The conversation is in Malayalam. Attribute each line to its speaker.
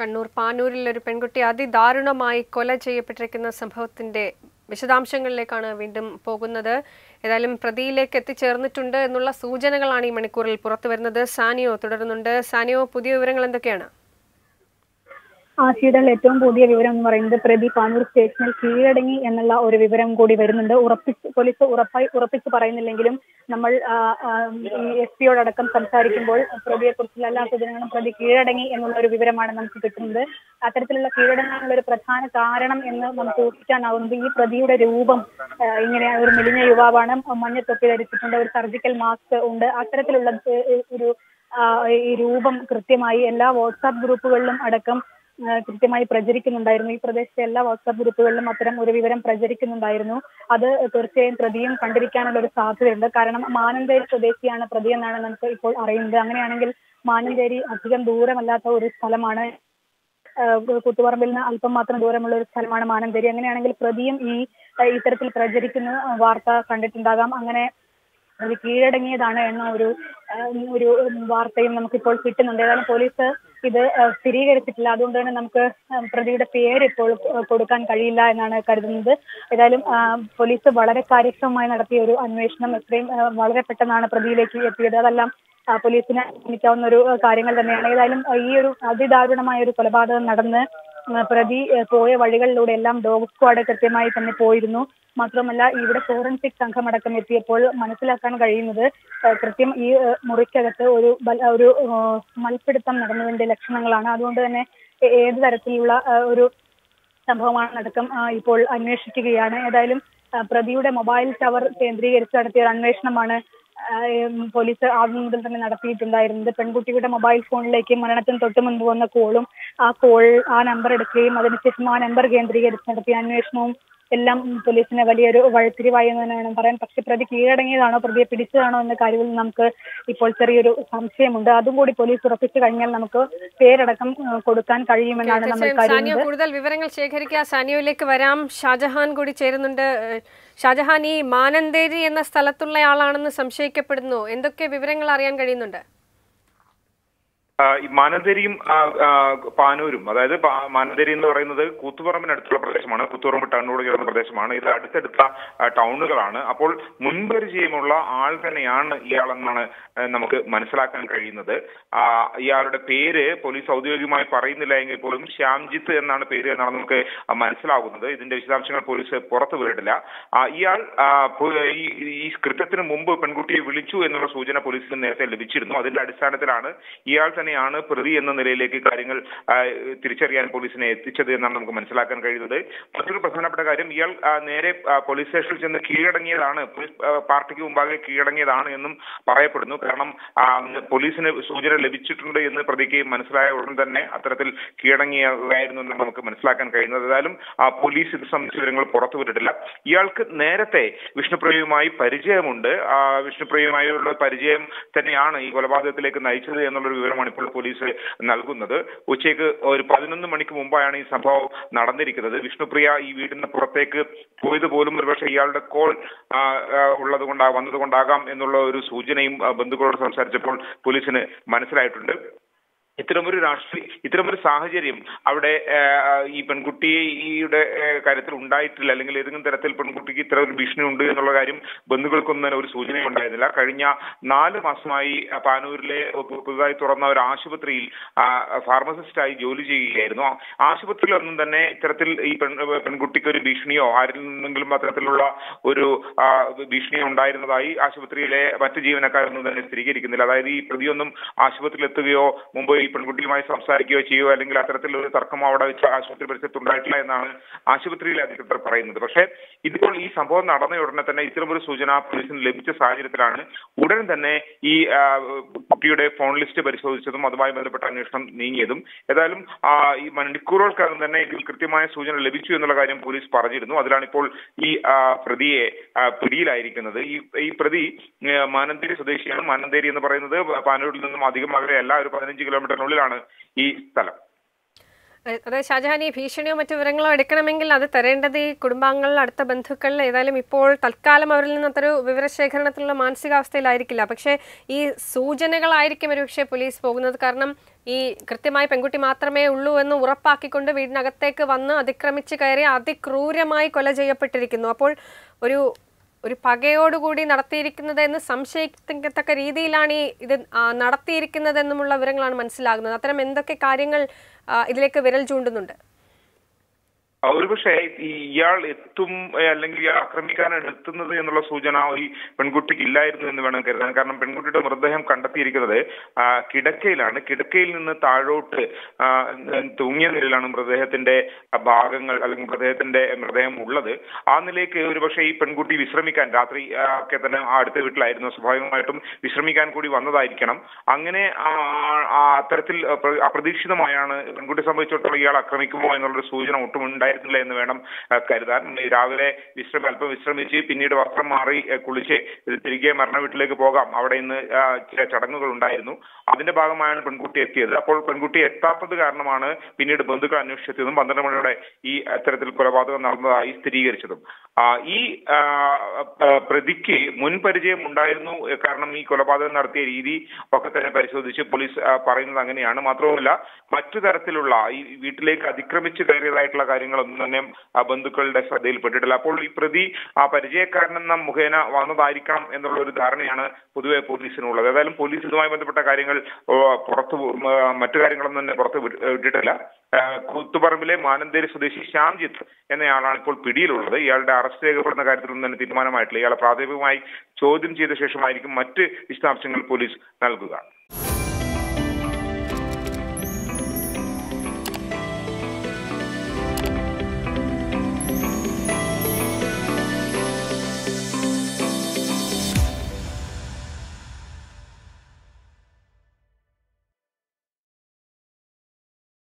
Speaker 1: കണ്ണൂർ പാനൂരിൽ ഒരു പെൺകുട്ടി അതിദാരുണമായി കൊല ചെയ്യപ്പെട്ടിരിക്കുന്ന സംഭവത്തിന്റെ വിശദാംശങ്ങളിലേക്കാണ് വീണ്ടും പോകുന്നത് ഏതായാലും പ്രതിയിലേക്ക് എത്തിച്ചേർന്നിട്ടുണ്ട് എന്നുള്ള സൂചനകളാണ് ഈ മണിക്കൂറിൽ പുറത്തു വരുന്നത് സാനിയോ തുടരുന്നുണ്ട് സാനിയോ പുതിയ വിവരങ്ങൾ എന്തൊക്കെയാണ്
Speaker 2: ആശയുടെ ഏറ്റവും പുതിയ വിവരം എന്ന് പറയുന്നത് പ്രതി പാനൂർ സ്റ്റേഷനിൽ കീഴടങ്ങി എന്നുള്ള ഒരു വിവരം കൂടി വരുന്നുണ്ട് ഉറപ്പിച്ച് പോലീസ് ഉറപ്പായി ഉറപ്പിച്ച് പറയുന്നില്ലെങ്കിലും നമ്മൾ ആ, ആ, ഈ എസ് പിയോടക്കം സംസാരിക്കുമ്പോൾ പ്രതിയെ കുറിച്ചുള്ള എല്ലാ സൂചനകളും പ്രതി കീഴടങ്ങി എന്നുള്ള ഒരു വിവരമാണ് നമുക്ക് കിട്ടുന്നത് അത്തരത്തിലുള്ള കീഴടങ്ങാനുള്ള ഒരു പ്രധാന കാരണം എന്ന് നമുക്ക് ഊഹിക്കാനാവുന്നത് ഈ പ്രതിയുടെ രൂപം ആ, ഇങ്ങനെ ഒരു മെലിഞ്ഞ യുവാവാണ് മഞ്ഞത്തൊപ്പി ധരിച്ചിട്ടുണ്ട് ഒരു സർജിക്കൽ മാസ്ക് ഉണ്ട് അത്തരത്തിലുള്ള ഏ, ഒരു ആ, ഈ രൂപം കൃത്യമായി എല്ലാ വാട്സാപ്പ് ഗ്രൂപ്പുകളിലും അടക്കം ആ, കൃത്യമായി പ്രചരിക്കുന്നുണ്ടായിരുന്നു ഈ പ്രദേശത്തെ എല്ലാ വാട്സാപ്പ് ഗ്രൂപ്പുകളിലും അത്തരം ഒരു വിവരം പ്രചരിക്കുന്നുണ്ടായിരുന്നു അത് തീർച്ചയായും പ്രതിയും കണ്ടിരിക്കാനുള്ള ഒരു സാധ്യതയുണ്ട് കാരണം മാനന്തേരി സ്വദേശിയാണ് പ്രതി എന്നാണ് നമുക്ക് ഇപ്പോൾ അറിയുന്നത് അങ്ങനെയാണെങ്കിൽ മാനന്തേരി അധികം ദൂരമല്ലാത്ത ഒരു സ്ഥലമാണ് ആ, കുത്തുപറമ്പിൽ നിന്ന് അല്പം മാത്രം ദൂരമുള്ള ഒരു സ്ഥലമാണ് മാനന്തേരി അങ്ങനെയാണെങ്കിൽ പ്രതിയും ഈ ആ, ഇത്തരത്തിൽ പ്രചരിക്കുന്ന വാർത്ത കണ്ടിട്ടുണ്ടാകാം അങ്ങനെ അത് കീഴടങ്ങിയതാണ് എന്ന ഒരു ആ, ഒരു വാർത്തയും നമുക്കിപ്പോൾ കിട്ടുന്നുണ്ട് ഏതായാലും പോലീസ് ഇത് ആ, സ്ഥിരീകരിച്ചിട്ടില്ല അതുകൊണ്ട് തന്നെ നമുക്ക് ആ, പ്രതിയുടെ പേര് ഇപ്പോൾ ആ, കൊടുക്കാൻ കഴിയില്ല എന്നാണ് കരുതുന്നത് ഏതായാലും ആ, പോലീസ് വളരെ കാര്യക്ഷമമായി നടത്തിയ ഒരു അന്വേഷണം എത്രയും ആ, വളരെ പെട്ടെന്നാണ് പ്രതിയിലേക്ക് എത്തിയത് അതെല്ലാം ആ, പോലീസിന് ശ്രമിക്കാവുന്ന ഒരു ആ, കാര്യങ്ങൾ തന്നെയാണ് ഏതായാലും ആ, ഈ ഒരു അതിദാരുണമായ ഒരു കൊലപാതകം നടന്ന് ആ, പ്രതി ആ, പോയ വഴികളിലൂടെ എല്ലാം ഡോഗ് സ്ക്വാഡ് കൃത്യമായി തന്നെ പോയിരുന്നു മാത്രമല്ല ഇവിടെ ഫോറൻസിക് സംഘം അടക്കം എത്തിയപ്പോൾ മനസ്സിലാക്കാൻ കഴിയുന്നത് ആ, കൃത്യം ഈ ആ, മുറിക്കകത്ത് ഒരു ബല- ഒരു ആ, മൽപ്പിടുത്തം നടന്നതിന്റെ ലക്ഷണങ്ങളാണ് അതുകൊണ്ട് തന്നെ ഏ- ഏത് തരത്തിലുള്ള ആ, ഒരു സംഭവമാണടക്കം ആ, ഇപ്പോൾ അന്വേഷിക്കുകയാണ് ഏതായാലും ആ, പ്രതിയുടെ മൊബൈൽ ടവർ കേന്ദ്രീകരിച്ച് നടത്തിയ ഒരു അന്വേഷണമാണ് ആ, ഉം, പോലീസ് ആദ്യം മുതൽ തന്നെ നടത്തിയിട്ടുണ്ടായിരുന്നത് പെൺകുട്ടിയുടെ മൊബൈൽ ഫോണിലേക്ക് മരണത്തിന് തൊട്ട് മുൻപ് വന്ന കോളും ആ കോൾ ആ നമ്പർ എടുക്കുകയും അതിനുശേഷം ആ നമ്പർ കേന്ദ്രീകരിച്ച് നടത്തിയ അന്വേഷണവും എല്ലാം ഉം, പോലീസിന് വലിയൊരു വഴിത്തിരിവായി എന്ന് തന്നെ വേണം പറയാൻ പക്ഷെ പ്രതി കീഴടങ്ങിയതാണോ പ്രതിയെ പിടിച്ചതാണോ എന്ന കാര്യത്തിൽ നമുക്ക് ഇപ്പോൾ ചെറിയൊരു സംശയമുണ്ട് അതും കൂടി പോലീസ് ഉറപ്പിച്ചു കഴിഞ്ഞാൽ നമുക്ക് പേരടക്കം ആ, കൊടുക്കാൻ കഴിയുമെന്നാണ് നമ്മൾ
Speaker 1: തീർച്ചയായും സാനിയോ
Speaker 2: കരുതുന്നത്
Speaker 1: കൂടുതൽ വിവരങ്ങൾ ശേഖരിക്കുക സാനിയോയിലേക്ക് വരാം ഷാജഹാൻ കൂടി ചേരുന്നുണ്ട് ഏഹ്, ഷാജഹാൻ ഈ മാനന്തേരി എന്ന സ്ഥലത്തുള്ള ആളാണെന്ന് സംശയിക്കപ്പെടുന്നു എന്തൊക്കെ വിവരങ്ങൾ അറിയാൻ കഴിയുന്നുണ്ട്
Speaker 3: ആ, ഈ മാനന്തേരിയും ആ, ആ, പാനൂരും അതായത് പാ- മാനന്തേരി എന്ന് പറയുന്നത് കൂത്തുപറമ്പിനടുത്തുള്ള പ്രദേശമാണ് കൂത്തുപറമ്പ് ടൗണിനോട് ചേർന്ന പ്രദേശമാണ് ഇത് അടുത്തടുത്ത ആ, ടൗണുകളാണ് അപ്പോൾ മുൻപരിചയമുള്ള ആൾ തന്നെയാണ് ഇയാളെന്നാണ് ആ, നമുക്ക് മനസ്സിലാക്കാൻ കഴിയുന്നത് ആ, ഇയാളുടെ പേര് പോലീസ് ഔദ്യോഗികമായി പറയുന്നില്ല എങ്കിൽ പോലും ശ്യാംജിത്ത് എന്നാണ് പേര് എന്നാണ് നമുക്ക് ആ, മനസ്സിലാകുന്നത് ഇതിന്റെ വിശദാംശങ്ങൾ പോലീസ് പുറത്തു വിട്ടിട്ടില്ല ആ, ഇയാൾ ആ, പോ- ഈ ഈ കൃത്യത്തിന് മുമ്പ് പെൺകുട്ടിയെ വിളിച്ചു എന്നുള്ള സൂചന പോലീസിന് നേരത്തെ ലഭിച്ചിരുന്നു അതിന്റെ അടിസ്ഥാനത്തിലാണ് ഇയാൾ തന്നെയാണ് പ്രതി എന്ന നിലയിലേക്ക് കാര്യങ്ങൾ ആ, തിരിച്ചറിയാൻ പോലീസിനെ എത്തിച്ചത് എന്നാണ് നമുക്ക് മനസ്സിലാക്കാൻ കഴിയുന്നത് മറ്റൊരു പ്രധാനപ്പെട്ട കാര്യം ഇയാൾ ആ, നേരെ ആ, പോലീസ് സ്റ്റേഷനിൽ ചെന്ന് കീഴടങ്ങിയതാണ് പോലീസ് ആ, പാർട്ടിക്ക് മുമ്പാകെ കീഴടങ്ങിയതാണ് എന്നും പറയപ്പെടുന്നു കാരണം ആ, പോലീസിന് സൂചന ലഭിച്ചിട്ടുണ്ട് എന്ന് പ്രതിക്ക് മനസ്സിലായ ഉടൻ തന്നെ അത്തരത്തിൽ കീഴടങ്ങിയതായിരുന്നു എന്ന് നമുക്ക് മനസ്സിലാക്കാൻ കഴിയുന്നത് ഏതായാലും ആ, പോലീസ് ഇത് സംബന്ധിച്ച വിവരങ്ങൾ പുറത്തുവിട്ടിട്ടില്ല ഇയാൾക്ക് നേരത്തെ വിഷ്ണുപ്രിയയുമായി പരിചയമുണ്ട് ആ, വിഷ്ണുപ്രിയയുമായുള്ള പരിചയം തന്നെയാണ് ഈ കൊലപാതകത്തിലേക്ക് നയിച്ചത് എന്നുള്ളൊരു വിവരമാണ് ഇപ്പോൾ പോലീസ് നൽകുന്നത് ഉച്ചയ്ക്ക് ഒരു പതിനൊന്ന് മണിക്ക് മുമ്പാണ് ഈ സംഭവം നടന്നിരിക്കുന്നത് വിഷ്ണുപ്രിയ ഈ വീടിന് പുറത്തേക്ക് പോയത് പോലും ഒരുപക്ഷെ ഇയാളുടെ കോൾ ഉള്ളത് കൊണ്ടാ വന്നത് കൊണ്ടാകാം എന്നുള്ള ഒരു സൂചനയും ആ, ബന്ധുക്കളോട് സംസാരിച്ചപ്പോൾ പോലീസിന് മനസ്സിലായിട്ടുണ്ട് ഇത്തരമൊരു രാഷ്ട്രീയ ഇത്തരമൊരു സാഹചര്യം അവിടെ ആ, ഈ പെൺകുട്ടിയുടെ ആ, കാര്യത്തിൽ ഉണ്ടായിട്ടില്ല അല്ലെങ്കിൽ ഏതെങ്കിലും തരത്തിൽ പെൺകുട്ടിക്ക് ഇത്തരം ഒരു ഭീഷണി ഉണ്ട് എന്നുള്ള കാര്യം ബന്ധുക്കൾക്കൊന്നും തന്നെ ഒരു സൂചനയും ഉണ്ടായിരുന്നില്ല കഴിഞ്ഞ നാല് മാസമായി ആ, പാനൂരിലെ പു- പുതുതായി തുറന്ന ഒരു ആശുപത്രിയിൽ ആ, ഫാർമസിസ്റ്റായി ജോലി ചെയ്യുകയായിരുന്നു ആ ആശുപത്രിയിലൊന്നും തന്നെ ഇത്തരത്തിൽ ഈ പെൺ പെൺകുട്ടിക്ക് ഒരു ഭീഷണിയോ ആരിൽ നിന്നെങ്കിലും അത്തരത്തിലുള്ള ഒരു ആ, ഭീഷണിയോ ഉണ്ടായിരുന്നതായി ആശുപത്രിയിലെ മറ്റ് ജീവനക്കാരൊന്നും തന്നെ സ്ഥിരീകരിക്കുന്നില്ല അതായത് ഈ പ്രതിയൊന്നും ആശുപത്രിയിൽ എത്തുകയോ മുമ്പ് ഈ പെൺകുട്ടിയുമായി സംസാരിക്കുകയോ ചെയ്യുകയോ അല്ലെങ്കിൽ അത്തരത്തിലൊരു തർക്കം അവിടെ വെച്ച് ആശുപത്രി പരിസരത്ത് ഉണ്ടായിട്ടില്ല എന്നാണ് ആശുപത്രിയിലെ അധികൃതർ പറയുന്നത് പക്ഷേ ഇതിപ്പോൾ ഈ സംഭവം നടന്ന ഉടനെ തന്നെ ഇത്തരമൊരു സൂചന പോലീസിന് ലഭിച്ച സാഹചര്യത്തിലാണ് ഉടൻ തന്നെ ഈ ആ, കുട്ടിയുടെ ഫോൺ ലിസ്റ്റ് പരിശോധിച്ചതും അതുമായി ബന്ധപ്പെട്ട അന്വേഷണം നീങ്ങിയതും ഏതായാലും ആ, ഈ മണിക്കൂറുകൾക്കകം തന്നെ ഇതിൽ കൃത്യമായ സൂചന ലഭിച്ചു എന്നുള്ള കാര്യം പോലീസ് പറഞ്ഞിരുന്നു അതിലാണ് ഇപ്പോൾ ഈ ആ, പ്രതിയെ ആ, പിടിയിലായിരിക്കുന്നത് ഈ ഈ പ്രതി ഏ, മാനന്തേരി സ്വദേശിയാണ് മാനന്തേരി എന്ന് പറയുന്നത് പാനൂരിൽ നിന്നും അധികം അകലെയല്ല ഒരു പതിനഞ്ച് കിലോമീറ്ററിനുള്ളിലാണ് ഈ സ്ഥലം
Speaker 1: അഹ് അതെ ഷാജഹാൻ ഈ ഭീഷണിയോ മറ്റു വിവരങ്ങളോ എടുക്കണമെങ്കിൽ അത് തരേണ്ടത് ഈ കുടുംബാംഗങ്ങൾ അടുത്ത ബന്ധുക്കൾ ഏതായാലും ഇപ്പോൾ തൽക്കാലം അവരിൽ നിന്ന് അത്ര വിവരശേഖരണത്തിലുള്ള മാനസികാവസ്ഥയിലായിരിക്കില്ല പക്ഷേ ഈ സൂചനകളായിരിക്കും ഒരുപക്ഷെ പോലീസ് പോകുന്നത് കാരണം ഈ കൃത്യമായി പെൺകുട്ടി മാത്രമേ ഉള്ളൂ എന്ന് ഉറപ്പാക്കിക്കൊണ്ട് വീടിനകത്തേക്ക് വന്ന് അതിക്രമിച്ച് കയറി അതിക്രൂരമായി കൊല ചെയ്യപ്പെട്ടിരിക്കുന്നു അപ്പോൾ ഒരു ഒരു പകയോടുകൂടി നടത്തിയിരിക്കുന്നത് എന്ന് സംശയിക്കത്തക്ക രീതിയിലാണ് ഈ ഇത് ആ, നടത്തിയിരിക്കുന്നതെന്നുമുള്ള വിവരങ്ങളാണ് മനസ്സിലാകുന്നത് അത്തരം എന്തൊക്കെ കാര്യങ്ങൾ ആ, ഇതിലേക്ക് വിരൽ ചൂണ്ടുന്നുണ്ട്
Speaker 3: ആ, ഒരുപക്ഷെ ഈ ഇയാൾ എത്തും ഏ, അല്ലെങ്കിൽ ഇയാൾ ആക്രമിക്കാനാണ് എത്തുന്നത് എന്നുള്ള സൂചന ഈ പെൺകുട്ടിക്ക് ഇല്ലായിരുന്നു എന്ന് വേണം കരുതാൻ കാരണം പെൺകുട്ടിയുടെ മൃതദേഹം കണ്ടെത്തിയിരിക്കുന്നത് ആ, കിടക്കയിലാണ് കിടക്കയിൽ നിന്ന് താഴോട്ട് ആ, തൂങ്ങിയ നിലയിലാണ് മൃതദേഹത്തിന്റെ ആ, ഭാഗങ്ങൾ അല്ലെങ്കിൽ മൃതദേഹത്തിന്റെ മൃതദേഹം ഉള്ളത് ആ നിലയ്ക്ക് ഒരുപക്ഷെ ഈ പെൺകുട്ടി വിശ്രമിക്കാൻ രാത്രി ആ, ഒക്കെ തന്നെ ആ അടുത്ത വീട്ടിലായിരുന്നു സ്വാഭാവികമായിട്ടും വിശ്രമിക്കാൻ കൂടി വന്നതായിരിക്കണം അങ്ങനെ ആ, ആ, അത്തരത്തിൽ അപ്ര- അപ്രതീക്ഷിതമായാണ് പെൺകുട്ടി സംബന്ധിച്ചിടത്തോളം ഇയാൾ ആക്രമിക്കുമോ എന്നുള്ളൊരു സൂചന ഒട്ടും ഉണ്ടായിരുന്നില്ല എന്ന് വേണം ആ, കരുതാൻ ഈ രാവിലെ വിശ്രമ അല്പം വിശ്രമിച്ച് പിന്നീട് വസ്ത്രം മാറി ആ, കുളിച്ച് ഇത് തിരികെ മരണ വീട്ടിലേക്ക് പോകാം അവിടെ ഇന്ന് ആ, ചില ചടങ്ങുകൾ ഉണ്ടായിരുന്നു അതിന്റെ ഭാഗമായാണ് പെൺകുട്ടി എത്തിയത് അപ്പോൾ പെൺകുട്ടി എത്താത്തത് കാരണമാണ് പിന്നീട് ബന്ധുക്കൾ അന്വേഷിച്ചതും പന്ത്രണ്ട് മണിയോടെ ഈ അത്തരത്തിൽ കൊലപാതകം നടന്നതായി സ്ഥിരീകരിച്ചതും ആ, ഈ ആ, ആ, പ്രതിക്ക് മുൻ പരിചയം ഉണ്ടായിരുന്നു എ, കാരണം ഈ കൊലപാതകം നടത്തിയ രീതി ഒക്കെ തന്നെ പരിശോധിച്ച് പോലീസ് ആ, പറയുന്നത് അങ്ങനെയാണ് മാത്രവുമല്ല മറ്റു തരത്തിലുള്ള ഈ വീട്ടിലേക്ക് അതിക്രമിച്ച് കയറിയതായിട്ടുള്ള കാര്യങ്ങളൊന്നും തന്നെ ആ, ബന്ധുക്കളുടെ ശ്രദ്ധയിൽപ്പെട്ടിട്ടില്ല അപ്പോൾ ഈ പ്രതി ആ പരിചയക്കാരനെന്ന മുഖേന വന്നതായിരിക്കണം എന്നുള്ള ഒരു ധാരണയാണ് പൊതുവെ പോലീസിനുള്ളത് ഏതായാലും പോലീസ് ഇതുമായി ബന്ധപ്പെട്ട കാര്യങ്ങൾ ഓ, പുറത്തു ആ, മറ്റു കാര്യങ്ങളൊന്നും തന്നെ പുറത്ത് വിട്ട്- വിട്ടിട്ടില്ല ആ, കൂത്തുപറമ്പിലെ മാനന്തേരി സ്വദേശി ശ്യാംജിത്ത് എന്നയാളാണ് ഇപ്പോൾ പിടിയിലുള്ളത് ഇയാളുടെ അറസ്റ്റ് രേഖപ്പെടുന്ന കാര്യത്തിലൊന്നും തന്നെ തീരുമാനമായിട്ടില്ല ഇയാളെ പ്രാഥമികമായി ചോദ്യം ചെയ്ത ശേഷമായിരിക്കും മറ്റ് വിശദാംശങ്ങൾ പോലീസ് നൽകുക